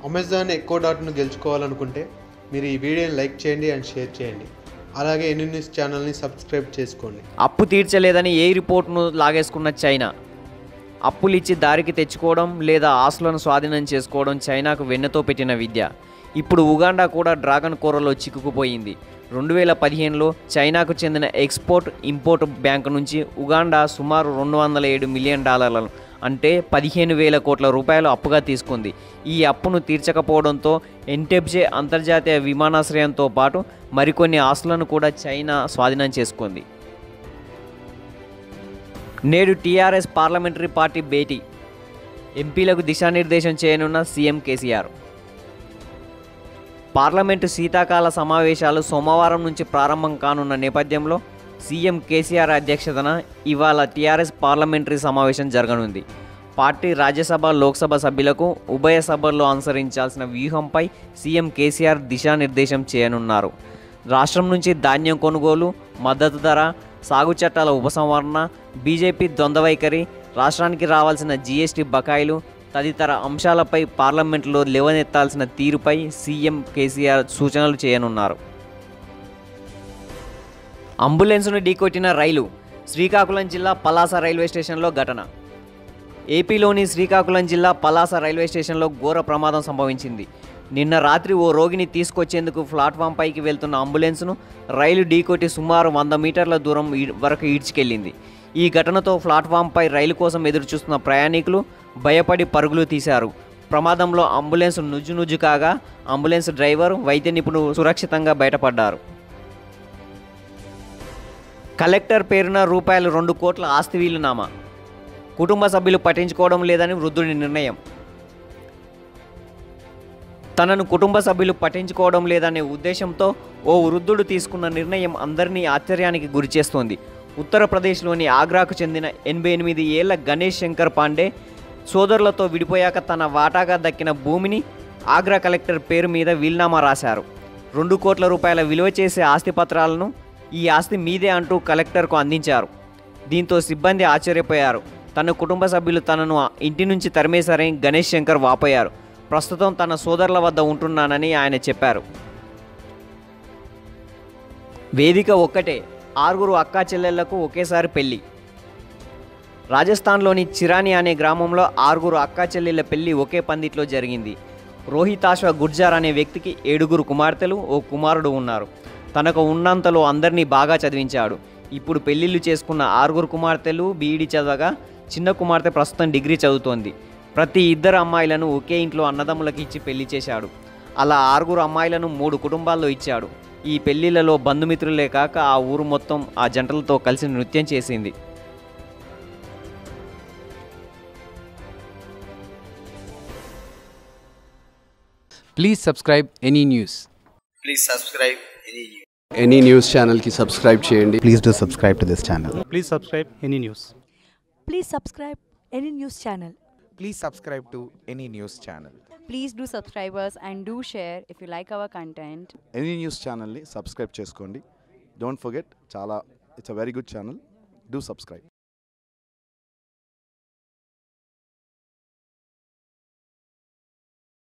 Amazon ఎక్కో డాట్ను గెలుచుకోవాలనుకుంటే మీరు ఈ వీడియోని లైక్ చేయండి అండ్ షేర్ చేయండి అలాగే ఎన్ని న్యూస్ ఛానల్ని సబ్స్క్రైబ్ చేసుకోండి అప్పు తీర్చలేదని ఏ రిపోర్ట్ను లాగేసుకున్న చైనా అప్పులు ఇచ్చి దారికి తెచ్చుకోవడం లేదా ఆస్తులను స్వాధీనం చేసుకోవడం చైనాకు వెన్నతో పెట్టిన విద్య ఇప్పుడు ఉగాండా కూడా డ్రాగన్ కోరలో చిక్కుకుపోయింది రెండు వేల పదిహేనులో చైనాకు చెందిన ఎక్స్పోర్ట్ ఇంపోర్ట్ బ్యాంకు నుంచి ఉగాండా సుమారు రెండు వందల ఏడు మిలియన్ డాలర్లను అంటే పదిహేను వేల కోట్ల రూపాయలు అప్పుగా తీసుకుంది ఈ అప్పును తీర్చకపోవడంతో ఎంటెబ్జే అంతర్జాతీయ విమానాశ్రయంతో పాటు మరికొన్ని ఆస్తులను కూడా చైనా స్వాధీనం చేసుకుంది నేడు టీఆర్ఎస్ పార్లమెంటరీ పార్టీ భేటీ ఎంపీలకు దిశానిర్దేశం చేయనున్న సీఎం కేసీఆర్ పార్లమెంటు శీతాకాల సమావేశాలు సోమవారం నుంచి ప్రారంభం కానున్న నేపథ్యంలో సీఎం కేసీఆర్ అధ్యక్షతన ఇవాళ టీఆర్ఎస్ పార్లమెంటరీ సమావేశం జరగనుంది పార్టీ రాజ్యసభ లోక్సభ సభ్యులకు ఉభయ సభల్లో అనుసరించాల్సిన వ్యూహంపై సీఎం కేసీఆర్ దిశానిర్దేశం చేయనున్నారు రాష్ట్రం నుంచి ధాన్యం కొనుగోలు మద్దతు ధర సాగు చట్టాల ఉపసంహరణ బీజేపీ ద్వంద్వ వైఖరి రాష్ట్రానికి రావాల్సిన జీఎస్టీ బకాయిలు తదితర అంశాలపై పార్లమెంట్లో లేవనెత్తాల్సిన తీరుపై సీఎం కేసీఆర్ సూచనలు చేయనున్నారు అంబులెన్స్ను ఢీకొట్టిన రైలు శ్రీకాకుళం జిల్లా పలాస రైల్వే స్టేషన్లో ఘటన ఏపీలోని శ్రీకాకుళం జిల్లా పలాస రైల్వే స్టేషన్లో ఘోర ప్రమాదం సంభవించింది నిన్న రాత్రి ఓ రోగిని తీసుకొచ్చేందుకు ప్లాట్ఫామ్ పైకి వెళ్తున్న అంబులెన్స్ను రైలు ఢీకొట్టి సుమారు వంద మీటర్ల దూరం ఈ- వరకు ఈడ్చుకెళ్లింది ఈ ఘటనతో ప్లాట్ఫామ్పై రైలు కోసం ఎదురుచూస్తున్న ప్రయాణికులు భయపడి పరుగులు తీశారు ప్రమాదంలో అంబులెన్స్ నుజ్జు నుజ్జు కాగా అంబులెన్స్ డ్రైవర్ వైద్య నిపుణులు సురక్షితంగా బయటపడ్డారు కలెక్టర్ పేరున రూపాయలు రెండు కోట్ల ఆస్తి వీలునామా కుటుంబ సభ్యులు పట్టించుకోవడం లేదని వృద్ధుడి నిర్ణయం తనను కుటుంబ సభ్యులు పట్టించుకోవడం లేదనే ఉద్దేశంతో ఓ వృద్ధుడు తీసుకున్న నిర్ణయం అందరినీ ఆశ్చర్యానికి గురిచేస్తోంది ఉత్తరప్రదేశ్లోని ఆగ్రాకు చెందిన ఎనభై ఎనిమిది ఏళ్ల గణేష్ శంకర్ పాండే సోదరులతో విడిపోయాక తన వాటాగా దక్కిన భూమిని ఆగ్రా కలెక్టర్ పేరు మీద వీల్నామా రాశారు రెండు కోట్ల రూపాయల విలువ చేసే ఆస్తి పత్రాలను ఈ ఆస్తి మీదే అంటూ కలెక్టర్కు అందించారు దీంతో సిబ్బంది ఆశ్చర్యపోయారు తన కుటుంబ సభ్యులు తనను ఆ ఇంటి నుంచి తరిమేశారని గణేష్ శంకర్ వాపోయారు ప్రస్తుతం తన సోదరుల వద్ద ఉంటున్నానని ఆయన చెప్పారు వేదిక ఒక్కటే ఆరుగురు అక్కా చెల్లెళ్లకు ఒకేసారి పెళ్లి రాజస్థాన్లోని చిరాని అనే గ్రామంలో ఆరుగురు అక్కా చెల్లెళ్ల పెళ్లి ఒకే పందిట్లో జరిగింది రోహితాశ్వ గుర్జార్ అనే వ్యక్తికి ఏడుగురు కుమార్తెలు ఓ కుమారుడు ఉన్నారు తనకు ఉన్నంతలో అందరినీ బాగా చదివించాడు ఇప్పుడు పెళ్లిళ్ళు చేసుకున్న ఆరుగురు కుమార్తెలు బీఈడి చదవగా చిన్న కుమార్తె ప్రస్తుతం డిగ్రీ చదువుతోంది ప్రతి ఇద్దరు అమ్మాయిలను ఒకే ఇంట్లో అన్నదమ్ములకు ఇచ్చి పెళ్లి చేశాడు అలా ఆరుగురు అమ్మాయిలను మూడు కుటుంబాల్లో ఇచ్చాడు ఈ పెళ్లిళ్లలో బంధుమిత్రులే కాక ఆ ఊరు మొత్తం ఆ జంటలతో కలిసి నృత్యం చేసింది Please subscribe any news. please subscribe any news. Any news ఛానల్కి సబ్స్క్రైబ్ చేయండి Please do subscribe to this channel. Please subscribe any news. Please subscribe any news channel. Please subscribe to any news channel. Please do subscribe us and do share if you like our content. Any news ఛానల్ని subscribe చేసుకోండి don't forget చాలా it's a very good channel do subscribe